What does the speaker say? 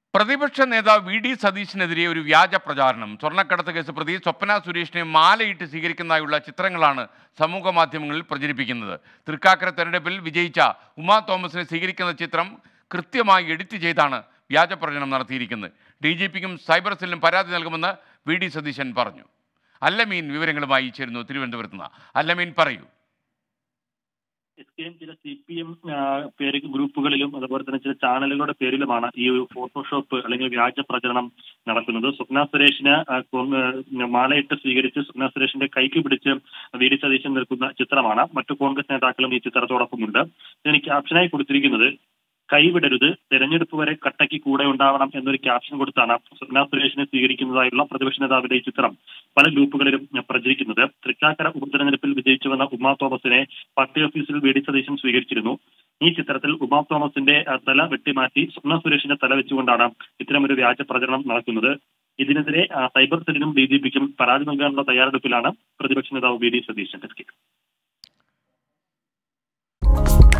പ്രതിപക്ഷ നേതാവ് V D സതീശിനെതിരെ ഒരു വ്യാജ പ്രചാരണം സ്വർണ്ണക്കടത്ത് കേസ് പ്രതി സ്വപ്ന സുരേഷിനെ മാലയിട്ട് സ്വീകരിക്കുന്നതായുള്ള ചിത്രങ്ങളാണ് സമൂഹ മാധ്യമങ്ങളിൽ പ്രചരിപ്പിക്കുന്നത് തൃക്കാക്കര തെരഞ്ഞെടുപ്പിൽ വിജയിച്ച ഉമാ തോമസിനെ സ്വീകരിക്കുന്ന ചിത്രം കൃത്യമായി എഡിറ്റ് ചെയ്താണ് വ്യാജ പ്രചരണം നടത്തിയിരിക്കുന്നത് ഡി ജി പിക്കും സൈബർ സെല്ലിനും പരാതി നൽകുമെന്ന് വി ഡി സതീശൻ പറഞ്ഞു അല്ലമീൻ വിവരങ്ങളുമായി ചേരുന്നു തിരുവനന്തപുരത്ത് നിന്ന് അല്ലമീൻ പറയൂ എസ് കെ എം ചില സി പി എം പേര് ഗ്രൂപ്പുകളിലും അതുപോലെ തന്നെ ചില ചാനലുകളുടെ പേരിലുമാണ് ഈ ഒരു ഫോട്ടോഷോപ്പ് അല്ലെങ്കിൽ വ്യാജ പ്രചരണം നടക്കുന്നത് സ്വപ്ന സുരേഷിന് ആ, കൊ- ആ, മാലയിട്ട് സ്വീകരിച്ച് സ്വപ്ന സുരേഷിന്റെ കൈക്ക് പിടിച്ച് വി ഡി സതീശൻ നിൽക്കുന്ന ചിത്രമാണ് മറ്റു കോൺഗ്രസ് നേതാക്കളും ഈ ചിത്രത്തോടൊപ്പമുണ്ട് ഇതിന് ക്യാപ്ഷനായി കൊടുത്തിരിക്കുന്നത് കൈവിടരുത് തെരഞ്ഞെടുപ്പ് വരെ കട്ടയ്ക്ക് കൂടെ ഉണ്ടാവണം എന്നൊരു ക്യാപ്ഷൻ കൊടുത്താണ് സ്വപ്ന സുരേഷിനെ സ്വീകരിക്കുന്നതായുള്ള പ്രതിപക്ഷ നേതാവിന്റെ ഈ ചിത്രം പല ഗ്രൂപ്പുകളിലും പ്രചരിക്കുന്നത് തൃക്കാക്കര ഉപതെരഞ്ഞെടുപ്പിൽ വിജയിച്ചു വന്ന ഉമാ തോമസിനെ പാർട്ടി ഓഫീസിൽ വി ഡി സതീശൻ സ്വീകരിച്ചിരുന്നു ഈ ചിത്രത്തിൽ ഉമാ തോമസിന്റെ ആ, തല വെട്ടിമാറ്റി സ്വപ്ന സുരേഷിന്റെ തല വെച്ചുകൊണ്ടാണ് ഇത്തരമൊരു വ്യാജ പ്രചരണം നടക്കുന്നത് ഇതിനെതിരെ ആ, സൈബർ സെല്ലിനും ഡി ജി പിക്കും പരാതി നൽകാനുള്ള തയ്യാറെടുപ്പിലാണ് പ്രതിപക്ഷ നേതാവ് V D Satheesan S K